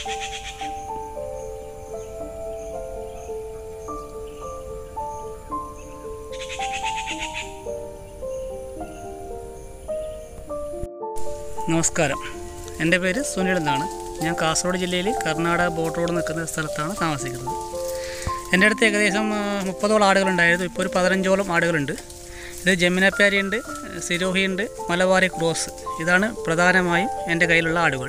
നമസ്കാരം എൻ്റെ പേര് സുനിൽ എന്നാണ് ഞാൻ കാസർഗോഡ് ജില്ലയിൽ കർണാടക ബോർഡറോട് നിൽക്കുന്ന സ്ഥലത്താണ് താമസിക്കുന്നത് എൻ്റെ അടുത്ത് ഏകദേശം ആ, മുപ്പതോളം ആടുകളുണ്ടായിരുന്നു ഇപ്പോൾ ഒരു പതിനഞ്ചോളം ആടുകളുണ്ട് ഇത് ജമുനപ്പാരി ഉണ്ട് സിരോഹി ഉണ്ട് മലബാറി ക്രോസ് ഇതാണ് പ്രധാനമായും എൻ്റെ കയ്യിലുള്ള ആടുകൾ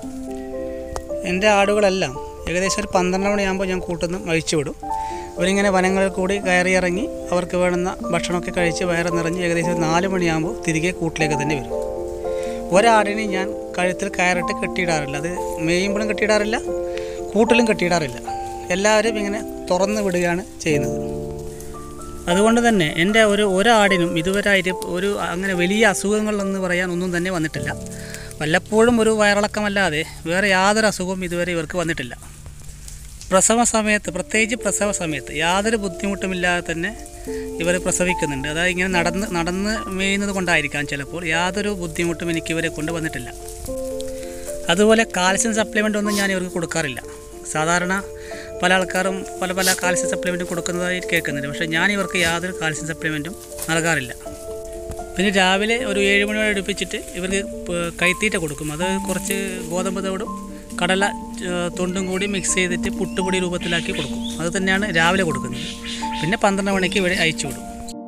എൻ്റെ ആടുകളെല്ലാം ഏകദേശം ഒരു പന്ത്രണ്ട് മണിയാകുമ്പോൾ ഞാൻ കൂട്ടുന്നു അഴിച്ചു വിടും അവരിങ്ങനെ വനങ്ങളിൽ കൂടി കയറി ഇറങ്ങി അവർക്ക് വേണ്ടുന്ന ഭക്ഷണമൊക്കെ കഴിച്ച് വയറ് നിറഞ്ഞ് ഏകദേശം ഒരു നാല് മണിയാകുമ്പോൾ തിരികെ കൂട്ടിലേക്ക് തന്നെ വരും ഒരാടിന് ഞാൻ കഴുത്തിൽ കയറിട്ട് കെട്ടിയിടാറില്ല അത് മേയുമ്പോഴും കെട്ടിയിടാറില്ല കൂട്ടിലും കെട്ടിയിടാറില്ല എല്ലാവരും ഇങ്ങനെ തുറന്ന് വിടുകയാണ് ചെയ്യുന്നത് അതുകൊണ്ട് തന്നെ എൻ്റെ ഒരു ഒരാടിനും ഇതുവരെയായിട്ട് ഒരു അങ്ങനെ വലിയ അസുഖങ്ങളെന്ന് പറയാൻ ഒന്നും തന്നെ വന്നിട്ടില്ല വല്ലപ്പോഴും ഒരു വയറിളക്കമല്ലാതെ വേറെ യാതൊരു അസുഖവും ഇതുവരെ ഇവർക്ക് വന്നിട്ടില്ല പ്രസവ സമയത്ത് പ്രത്യേകിച്ച് പ്രസവ സമയത്ത് യാതൊരു ബുദ്ധിമുട്ടുമില്ലാതെ തന്നെ ഇവർ പ്രസവിക്കുന്നുണ്ട് അതായത് ഇങ്ങനെ നടന്ന് നടന്ന് മേയുന്നത് കൊണ്ടായിരിക്കാം ചിലപ്പോൾ യാതൊരു ബുദ്ധിമുട്ടും എനിക്ക് ഇവരെ കൊണ്ട് വന്നിട്ടില്ല അതുപോലെ കാൽസ്യം സപ്ലിമെൻ്റ് ഒന്നും ഞാൻ ഇവർക്ക് കൊടുക്കാറില്ല സാധാരണ പല ആൾക്കാരും പല പല കാൽസ്യം സപ്ലിമെൻറ്റ് കൊടുക്കുന്നതായി കേൾക്കുന്നുണ്ട് പക്ഷേ ഞാൻ ഇവർക്ക് യാതൊരു കാൽസ്യം സപ്ലിമെൻറ്റും നൽകാറില്ല പിന്നെ രാവിലെ ഒരു ഏഴ് മണിയോടെ അടുപ്പിച്ചിട്ട് ഇവർക്ക് പ- കൈത്തീറ്റ കൊടുക്കും അത് കുറച്ച് ഗോതമ്പ് തവിടും കടല ഏഹ്, തൊണ്ടും കൂടി മിക്സ് ചെയ്തിട്ട് പുട്ടുപൊടി രൂപത്തിലാക്കി കൊടുക്കും അത് തന്നെയാണ് രാവിലെ കൊടുക്കുന്നത് പിന്നെ പന്ത്രണ്ട് മണിക്ക് ഇവിടെ അയച്ചു വിടും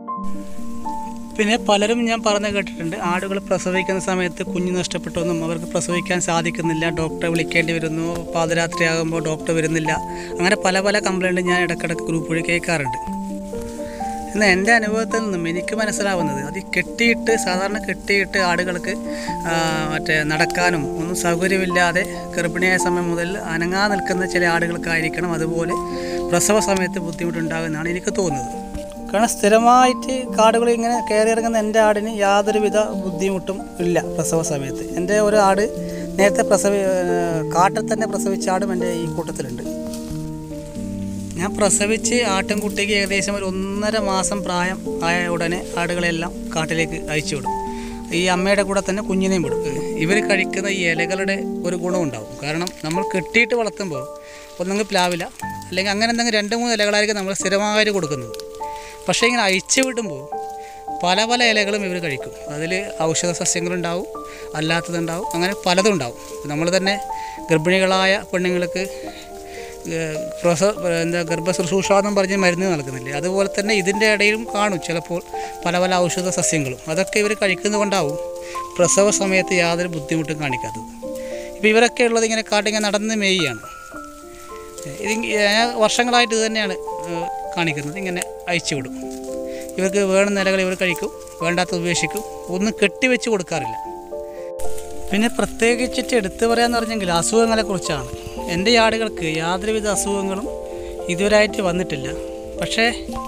പിന്നെ പലരും ഞാൻ പറഞ്ഞു കേട്ടിട്ടുണ്ട് ആടുകൾ പ്രസവിക്കുന്ന സമയത്ത് കുഞ്ഞ് നഷ്ടപ്പെട്ടൊന്നും അവർക്ക് പ്രസവിക്കാൻ സാധിക്കുന്നില്ല ഡോക്ടറെ വിളിക്കേണ്ടി വരുന്നു പാതിരാത്രിയാകുമ്പോൾ ഡോക്ടർ വരുന്നില്ല അങ്ങനെ പല പല കംപ്ലൈൻറ്റ് ഞാൻ ഇടയ്ക്കിടയ്ക്ക് ഗ്രൂപ്പ് വഴി കേൾക്കാറുണ്ട് എന്നാൽ എൻ്റെ അനുഭവത്തിൽ നിന്നും എനിക്ക് മനസ്സിലാവുന്നത് അത് ഈ കെട്ടിയിട്ട് സാധാരണ കെട്ടിയിട്ട് ആടുകൾക്ക് ആ, മറ്റേ നടക്കാനും ഒന്നും സൗകര്യമില്ലാതെ ഗർഭിണിയായ സമയം മുതൽ അനങ്ങാ നിൽക്കുന്ന ചില ആടുകൾക്കായിരിക്കണം അതുപോലെ പ്രസവ സമയത്ത് ബുദ്ധിമുട്ടുണ്ടാകുമെന്നാണ് എനിക്ക് തോന്നുന്നത് കാരണം സ്ഥിരമായിട്ട് കാടുകൾ ഇങ്ങനെ കയറി ഇറങ്ങുന്ന എൻ്റെ ആടിന് യാതൊരുവിധ ബുദ്ധിമുട്ടും ഇല്ല പ്രസവ സമയത്ത് എൻ്റെ ഒരു ആട് നേരത്തെ പ്രസവി ഏഹ്, കാട്ടിൽ തന്നെ പ്രസവിച്ച ആടും എൻ്റെ ഈ കൂട്ടത്തിലുണ്ട് ഞാൻ പ്രസവിച്ച് ആട്ടിൻകുട്ടിക്ക് ഏകദേശം ഒരു ഒന്നര മാസം പ്രായം ആയ ഉടനെ ആടുകളെല്ലാം കാട്ടിലേക്ക് അയച്ചു വിടും ഈ അമ്മയുടെ കൂടെ തന്നെ കുഞ്ഞിനെയും വിടും ഇവർ കഴിക്കുന്ന ഈ ഇലകളുടെ ഒരു ഗുണമുണ്ടാവും കാരണം നമ്മൾ കെട്ടിയിട്ട് വളർത്തുമ്പോൾ ഒന്നെങ്കിൽ പ്ലാവില അല്ലെങ്കിൽ അങ്ങനെ എന്തെങ്കിലും രണ്ട് മൂന്ന് ഇലകളായിരിക്കും നമ്മൾ സ്ഥിരമായിട്ട് കൊടുക്കുന്നത് പക്ഷേ ഇങ്ങനെ അയച്ചു വിടുമ്പോൾ പല പല ഇലകളും ഇവർ കഴിക്കും അതിൽ ഔഷധ സസ്യങ്ങളുണ്ടാവും അല്ലാത്തതുണ്ടാവും അങ്ങനെ പലതും ഉണ്ടാവും നമ്മൾ തന്നെ ഗർഭിണികളായ പെണ്ണുങ്ങൾക്ക് ഏഹ് പ്രസ എന്താ ഗർഭശുശ്രൂഷ എന്നും പറഞ്ഞ് മരുന്ന് നൽകുന്നില്ലേ അതുപോലെ തന്നെ ഇതിൻ്റെ ഇടയിലും കാണും ചിലപ്പോൾ പല പല ഔഷധ സസ്യങ്ങളും അതൊക്കെ ഇവർ കഴിക്കുന്നതുകൊണ്ടാവും പ്രസവ സമയത്ത് യാതൊരു ബുദ്ധിമുട്ടും കാണിക്കാത്തത് ഇപ്പോൾ ഇവരൊക്കെ ഉള്ളത് ഇങ്ങനെ കാട്ടിങ്ങനെ നടന്ന് മേയുകയാണ് ഇത് ഞാൻ വർഷങ്ങളായിട്ട് ഇത് തന്നെയാണ് ഏഹ് കാണിക്കുന്നത് ഇങ്ങനെ അയച്ചു വിടും ഇവർക്ക് വേണ്ടുന്ന ഇലകൾ ഇവർ കഴിക്കും വേണ്ടാത്തത് ഉപേക്ഷിക്കും ഒന്നും കെട്ടിവെച്ച് കൊടുക്കാറില്ല പിന്നെ പ്രത്യേകിച്ചിട്ട് എടുത്തു പറയാന്ന് പറഞ്ഞെങ്കിൽ അസുഖങ്ങളെക്കുറിച്ചാണ് എൻ്റെ ഈ ആടുകൾക്ക് യാതൊരുവിധ അസുഖങ്ങളും ഇതുവരായിട്ട് വന്നിട്ടില്ല പക്ഷേ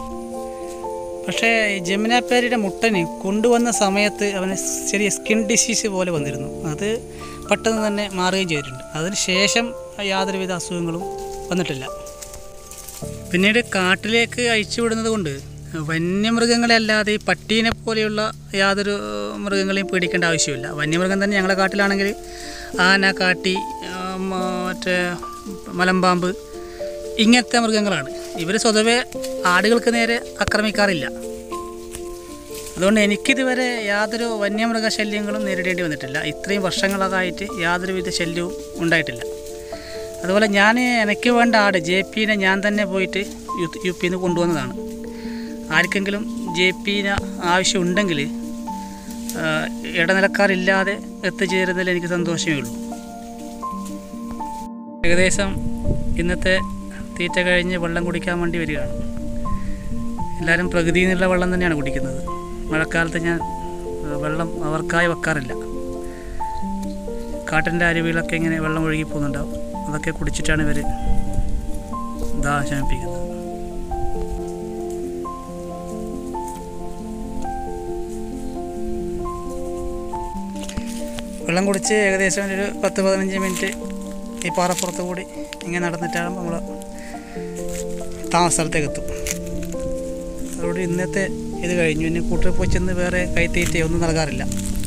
പക്ഷേ ഈ ജമുനാപ്പേരിയുടെ മുട്ടന് കൊണ്ടുവന്ന സമയത്ത് അവന് ചെറിയ സ്കിൻ ഡിസീസ് പോലെ വന്നിരുന്നു അത് പെട്ടെന്ന് തന്നെ മാറുകയും ചെയ്തിട്ടുണ്ട് അതിന് ശേഷം യാതൊരുവിധ അസുഖങ്ങളും വന്നിട്ടില്ല പിന്നീട് കാട്ടിലേക്ക് അയച്ചു വിടുന്നത് കൊണ്ട് വന്യമൃഗങ്ങളെ അല്ലാതെ ഈ പട്ടീനെ പോലെയുള്ള യാതൊരു മൃഗങ്ങളെയും പേടിക്കേണ്ട ആവശ്യമില്ല വന്യമൃഗം തന്നെ ഞങ്ങളുടെ കാട്ടിലാണെങ്കിൽ ആന കാട്ടി ആ, മറ്റേ മലമ്പാമ്പ് ഇങ്ങനത്തെ മൃഗങ്ങളാണ് ഇവർ സ്വതവേ ആടുകൾക്ക് നേരെ ആക്രമിക്കാറില്ല അതുകൊണ്ട് എനിക്കിതുവരെ യാതൊരു വന്യമൃഗ ശല്യങ്ങളും നേരിടേണ്ടി വന്നിട്ടില്ല ഇത്രയും വർഷങ്ങളായിട്ട് യാതൊരുവിധ ശല്യവും ഉണ്ടായിട്ടില്ല അതുപോലെ ഞാൻ എനിക്ക് വേണ്ട ആട് ജെ പിനെ ഞാൻ തന്നെ പോയിട്ട് യു യു പിയിൽ നിന്ന് കൊണ്ടുവന്നതാണ് ആർക്കെങ്കിലും ജെ പിന് ആവശ്യമുണ്ടെങ്കിൽ ആ, ഇടനിലക്കാരില്ലാതെ എത്തിച്ചേരുന്നതിൽ എനിക്ക് സന്തോഷമേ ഉള്ളൂ ഏകദേശം ഇന്നത്തെ തീറ്റ കഴിഞ്ഞ് വെള്ളം കുടിക്കാൻ വേണ്ടി വരികയാണ് എല്ലാവരും പ്രകൃതിയിൽ നിന്നുള്ള വെള്ളം തന്നെയാണ് കുടിക്കുന്നത് മഴക്കാലത്ത് ഞാൻ ആ, വെള്ളം അവർക്കായി വെക്കാറില്ല കാട്ടിൻ്റെ അരുവികളൊക്കെ ഇങ്ങനെ വെള്ളം ഒഴുകി പോകുന്നുണ്ടാവും അതൊക്കെ കുടിച്ചിട്ടാണ് ഇവർ ദാഹം ശമിപ്പിക്കുന്നത് വെള്ളം കുടിച്ച് ഏകദേശം ഒരു പത്ത് പതിനഞ്ച് മിനിറ്റ് ഈ പാറപ്പുറത്ത് കൂടി ഇങ്ങനെ നടന്നിട്ടാണ് നമ്മൾ താമസ സ്ഥലത്തേക്ക് എത്തും അതോടെ ഇന്നത്തെ ഇത് കഴിഞ്ഞു ഇനി കൂട്ടിൽ പോയി ചെന്ന് വേറെ കൈത്തീറ്റ ഒന്നും നൽകാറില്ല